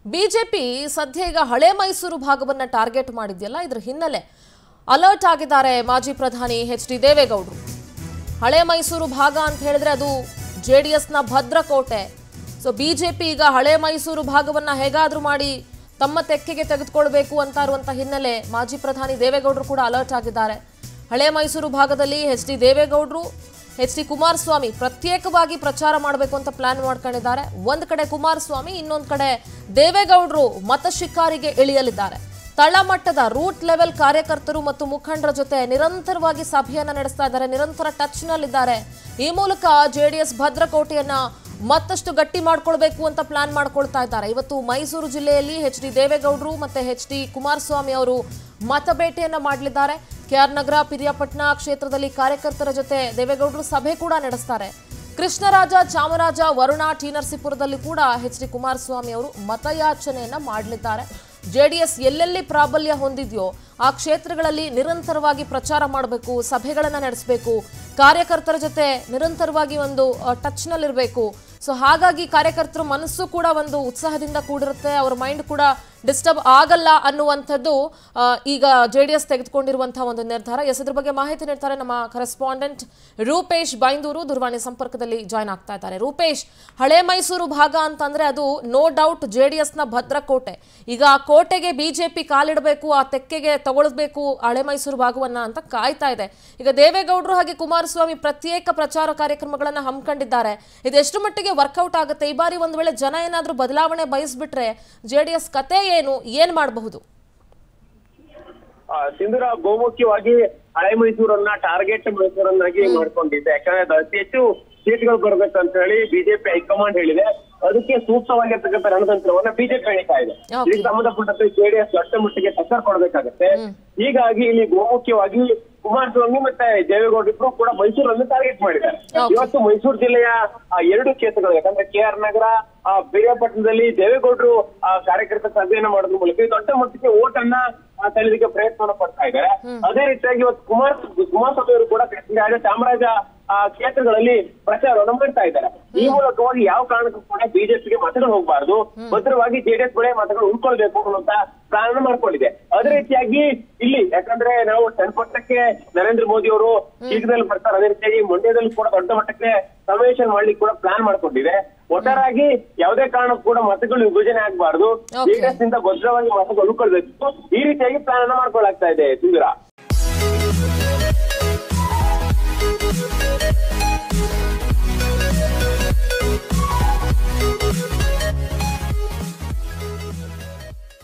BJP ಸದ್ಯ ಈಗ ಹಳೆ ಮೈಸೂರು ಭಾಗವನ್ನ ಟಾರ್ಗೆಟ್ ಮಾಡಿದ್ಯಲ್ಲ ಇದ್ರ ಹಿನ್ನೆಲೆ ಅಲರ್ಟ್ ಆಗಿದ್ದಾರೆ ಮಾಜಿ ಪ್ರಧಾನಿ ಎಚ್ ಡಿ ದೇವೇಗೌಡರು ಹಳೆ ಮೈಸೂರು ಭಾಗ ಅಂತ ಹೇಳಿದ್ರೆ ಅದು ಜೆ ಡಿ ಎಸ್ನ ಭದ್ರಕೋಟೆ ಸೊ ಬಿಜೆಪಿ ಈಗ ಹಳೆ ಮೈಸೂರು ಭಾಗವನ್ನ ಹೇಗಾದ್ರೂ ಮಾಡಿ ತಮ್ಮ ತೆಕ್ಕೆಗೆ ತೆಗೆದುಕೊಳ್ಬೇಕು ಅಂತ ಇರುವಂತ ಹಿನ್ನೆಲೆ ಮಾಜಿ ಪ್ರಧಾನಿ ದೇವೇಗೌಡರು ಕೂಡ ಅಲರ್ಟ್ ಆಗಿದ್ದಾರೆ ಹಳೆ ಮೈಸೂರು ಭಾಗದಲ್ಲಿ ಎಚ್ ಡಿ ದೇವೇಗೌಡರು ಎಚ್ ಡಿ ಕುಮಾರಸ್ವಾಮಿ ಪ್ರತ್ಯೇಕವಾಗಿ ಪ್ರಚಾರ ಮಾಡಬೇಕು ಅಂತ ಪ್ಲಾನ್ ಮಾಡ್ಕೊಂಡಿದ್ದಾರೆ ಒಂದ್ ಕಡೆ ಕುಮಾರಸ್ವಾಮಿ ಇನ್ನೊಂದ್ ಕಡೆ ದೇವೇಗೌಡರು ಮತ ಶಿಕಾರಿಗೆ ಇಳಿಯಲಿದ್ದಾರೆ ತಳಮಟ್ಟದ ರೂಟ್ ಲೆವೆಲ್ ಕಾರ್ಯಕರ್ತರು ಮತ್ತು ಮುಖಂಡರ ಜೊತೆ ನಿರಂತರವಾಗಿ ಸಭೆಯನ್ನ ನಡೆಸ್ತಾ ಇದ್ದಾರೆ ನಿರಂತರ ಟಚ್ ನಲ್ಲಿದ್ದಾರೆ ಈ ಮೂಲಕ ಜೆಡಿಎಸ್ ಭದ್ರಕೋಟೆಯನ್ನ ಮತ್ತಷ್ಟು ಗಟ್ಟಿ ಮಾಡ್ಕೊಳ್ಬೇಕು ಅಂತ ಪ್ಲಾನ್ ಮಾಡ್ಕೊಳ್ತಾ ಇದ್ದಾರೆ ಇವತ್ತು ಮೈಸೂರು ಜಿಲ್ಲೆಯಲ್ಲಿ ಎಚ್ ಡಿ ದೇವೇಗೌಡರು ಮತ್ತೆ ಎಚ್ ಡಿ ಕುಮಾರಸ್ವಾಮಿ ಅವರು ಮತಬೇಟೆಯನ್ನ ಮಾಡಲಿದ್ದಾರೆ ಕೆಆರ್ ನಗರ ಪಿರಿಯಾಪಟ್ಟಣ ಕ್ಷೇತ್ರದಲ್ಲಿ ಕಾರ್ಯಕರ್ತರ ಜೊತೆ ದೇವೇಗೌಡರು ಸಭೆ ಕೂಡ ನಡೆಸ್ತಾರೆ ಕೃಷ್ಣರಾಜ ಚಾಮರಾಜ ವರುಣ ಟಿ ನರಸೀಪುರದಲ್ಲಿ ಕೂಡ ಎಚ್ ಡಿ ಕುಮಾರಸ್ವಾಮಿ ಅವರು ಮತಯಾಚನೆಯನ್ನ ಮಾಡಲಿದ್ದಾರೆ ಜೆಡಿಎಸ್ ಎಲ್ಲೆಲ್ಲಿ ಪ್ರಾಬಲ್ಯ ಹೊಂದಿದೆಯೋ ಆ ಕ್ಷೇತ್ರಗಳಲ್ಲಿ ನಿರಂತರವಾಗಿ ಪ್ರಚಾರ ಮಾಡಬೇಕು ಸಭೆಗಳನ್ನ ನಡೆಸಬೇಕು ಕಾರ್ಯಕರ್ತರ ಜೊತೆ ನಿರಂತರವಾಗಿ ಒಂದು ಟಚ್ನಲ್ಲಿರಬೇಕು ಸೊ ಹಾಗಾಗಿ ಕಾರ್ಯಕರ್ತರ ಮನಸ್ಸು ಕೂಡ ಒಂದು ಉತ್ಸಾಹದಿಂದ ಕೂಡಿರುತ್ತೆ ಅವ್ರ ಮೈಂಡ್ ಕೂಡ ಡಿಸ್ಟರ್ಬ್ ಆಗಲ್ಲ ಅನ್ನುವಂಥದ್ದು ಆ, ಈಗ ಜೆ ಡಿ ಎಸ್ ತೆಗೆದುಕೊಂಡಿರುವಂತಹ ಒಂದು ನಿರ್ಧಾರ ಎಸ್ ಇದ್ರ ಬಗ್ಗೆ ಮಾಹಿತಿ ನೀಡ್ತಾರೆ ನಮ್ಮ ಕರೆಸ್ಪಾಂಡೆಂಟ್ ರೂಪೇಶ್ ಬೈಂದೂರು ದೂರವಾಣಿ ಸಂಪರ್ಕದಲ್ಲಿ ಜಾಯ್ನ್ ಆಗ್ತಾ ಇದ್ದಾರೆ ರೂಪೇಶ್ ಹಳೆ ಮೈಸೂರು ಭಾಗ ಅಂತಂದ್ರೆ ಅದು ನೋ ಡೌಟ್ ಜೆ ಡಿ ಎಸ್ನ ಭದ್ರಕೋಟೆ ಈಗ ಆ ಕೋಟೆಗೆ ಬಿಜೆಪಿ ಕಾಲಿಡಬೇಕು ಆ ತೆಕ್ಕೆಗೆ ತಗೊಳ್ಬೇಕು ಹಳೆ ಮೈಸೂರು ಭಾಗವನ್ನ ಅಂತ ಕಾಯ್ತಾ ಇದೆ ಈಗ ದೇವೇಗೌಡರು ಹಾಗೆ ಕುಮಾರಸ್ವಾಮಿ ಪ್ರತ್ಯೇಕ ಪ್ರಚಾರ ಕಾರ್ಯಕ್ರಮಗಳನ್ನ ಹಮ್ಮಿಕೊಂಡಿದ್ದಾರೆ ಇದೆಷ್ಟು ಮಟ್ಟಿಗೆ ವರ್ಕೌಟ್ ಆಗುತ್ತೆ ಈ ಬಾರಿ ಒಂದು ವೇಳೆ ಜನ ಏನಾದ್ರೂ ಬದಲಾವಣೆ ಬಯಸ್ಬಿಟ್ರೆ ಜೆ ಡಿ ಎಸ್ ಕತೆ ಏನು ಏನ್ ಮಾಡಬಹುದು ಆ, ಸಿಂಧೂರ ಬಹುಮುಖ್ಯವಾಗಿ ಹಳೆ ಮೈಸೂರನ್ನ ಟಾರ್ಗೆಟ್ ಮೈಸೂರನ್ನಾಗಿ ಮಾಡ್ಕೊಂಡಿದ್ದೆ ಯಾಕಂದ್ರೆ ಅದು ಅತಿ ಹೆಚ್ಚು ಸೀಟ್ಗಳು ಬರ್ಬೇಕಂತ ಹೇಳಿ ಬಿಜೆಪಿ ಹೈಕಮಾಂಡ್ ಹೇಳಿದೆ ಅದಕ್ಕೆ ಸೂಕ್ತವಾಗಿರ್ತಕ್ಕಂಥ ರಣತಂತ್ರವನ್ನ ಬಿಜೆಪಿ ಹೇಳಿತಾ ಇದೆ Okay. ಇದಕ್ಕೆ ಸಂಬಂಧಪಟ್ಟಂತೆ ಜೆಡಿಎಸ್ ದೊಡ್ಡ ಮಟ್ಟಿಗೆ ಟಕ್ಕರ್ ಕೊಡಬೇಕಾಗತ್ತೆ ಹೀಗಾಗಿ ಇಲ್ಲಿ ಬಹುಮುಖ್ಯವಾಗಿ ಕುಮಾರಸ್ವಾಮಿ ಮತ್ತೆ ದೇವೇಗೌಡ ಇಬ್ರು ಕೂಡ ಮೈಸೂರನ್ನು ಟಾರ್ಗೆಟ್ ಮಾಡಿದ್ದಾರೆ Okay. ಇವತ್ತು ಮೈಸೂರು ಜಿಲ್ಲೆಯ ಆ, ಎರಡು ಕ್ಷೇತ್ರಗಳು ಯಾಕಂದ್ರೆ ಕೆ ಆರ್ ನಗರ ಆ ಪಿರಿಯಾಪಟ್ಟಣದಲ್ಲಿ ದೇವೇಗೌಡರು ಆ, ಕಾರ್ಯಕರ್ತ ಸಭೆಯನ್ನ ಮಾಡೋದ್ರ ಮೂಲಕ ಈ ದೊಡ್ಡ ಮಟ್ಟಿಗೆ ಓಟ್ ಅನ್ನ ಆ, ಸೆಳೆಯೋದಕ್ಕೆ ಪ್ರಯತ್ನವನ್ನ ಪಡ್ತಾ ಇದ್ದಾರೆ ಅದೇ ರೀತಿಯಾಗಿ ಇವತ್ತು ಕುಮಾರ್ ಕುಮಾರಸ್ವಾಮಿ ಅವರು ಕೂಡ ಕೃಷ್ಣರಾಜ ಚಾಮರಾಜ ಆ, ಕ್ಷೇತ್ರಗಳಲ್ಲಿ ಪ್ರಚಾರವನ್ನು ಮಾಡ್ತಾ ಇದ್ದಾರೆ ಈ ಮೂಲಕವಾಗಿ ಯಾವ ಕಾರಣಕ್ಕೂ ಕೂಡ ಬಿಜೆಪಿಗೆ ಮತಗಳು ಹೋಗಬಾರದು ಭದ್ರವಾಗಿ ಜೆಡಿಎಸ್ ಬಳಿ ಮತಗಳು ಉಳ್ಕೊಳ್ಬೇಕು ಅನ್ನುವಂತ ಪ್ಲಾನ್ ಮಾಡ್ಕೊಂಡಿದೆ ಅದೇ ರೀತಿಯಾಗಿ ಇಲ್ಲಿ ಯಾಕಂದ್ರೆ ನಾವು ಚನ್ನಪಟ್ಟಣಕ್ಕೆ ನರೇಂದ್ರ ಮೋದಿ ಅವರು ಶೀಘ್ರದಲ್ಲಿ ಬರ್ತಾರೆ ಅದೇ ರೀತಿಯಾಗಿ ಮಂಡ್ಯದಲ್ಲಿ ಕೂಡ ದೊಡ್ಡ ಮಟ್ಟಕ್ಕೆ ಸಮಾವೇಶ ಮಾಡ್ಲಿಕ್ಕೆ ಕೂಡ ಪ್ಲಾನ್ ಮಾಡ್ಕೊಂಡಿದೆ ಒಟ್ಟಾರಾಗಿ ಯಾವುದೇ ಕಾರಣಕ್ಕೂ ಕೂಡ ಮತಗಳು ವಿಭಜನೆ ಆಗಬಾರದು Okay. ಜೆಡಿಎಸ್ ನಿಂದ ಭದ್ರವಾಗಿ ಮತಗಳು ಉಳ್ಕೊಳ್ಬೇಕು ಈ ರೀತಿಯಾಗಿ ಪ್ಲಾನ್ ಅನ್ನ ಮಾಡ್ಕೊಳ್ಳಾಗ್ತಾ ಇದೆ ಸಿಂಧುರಾ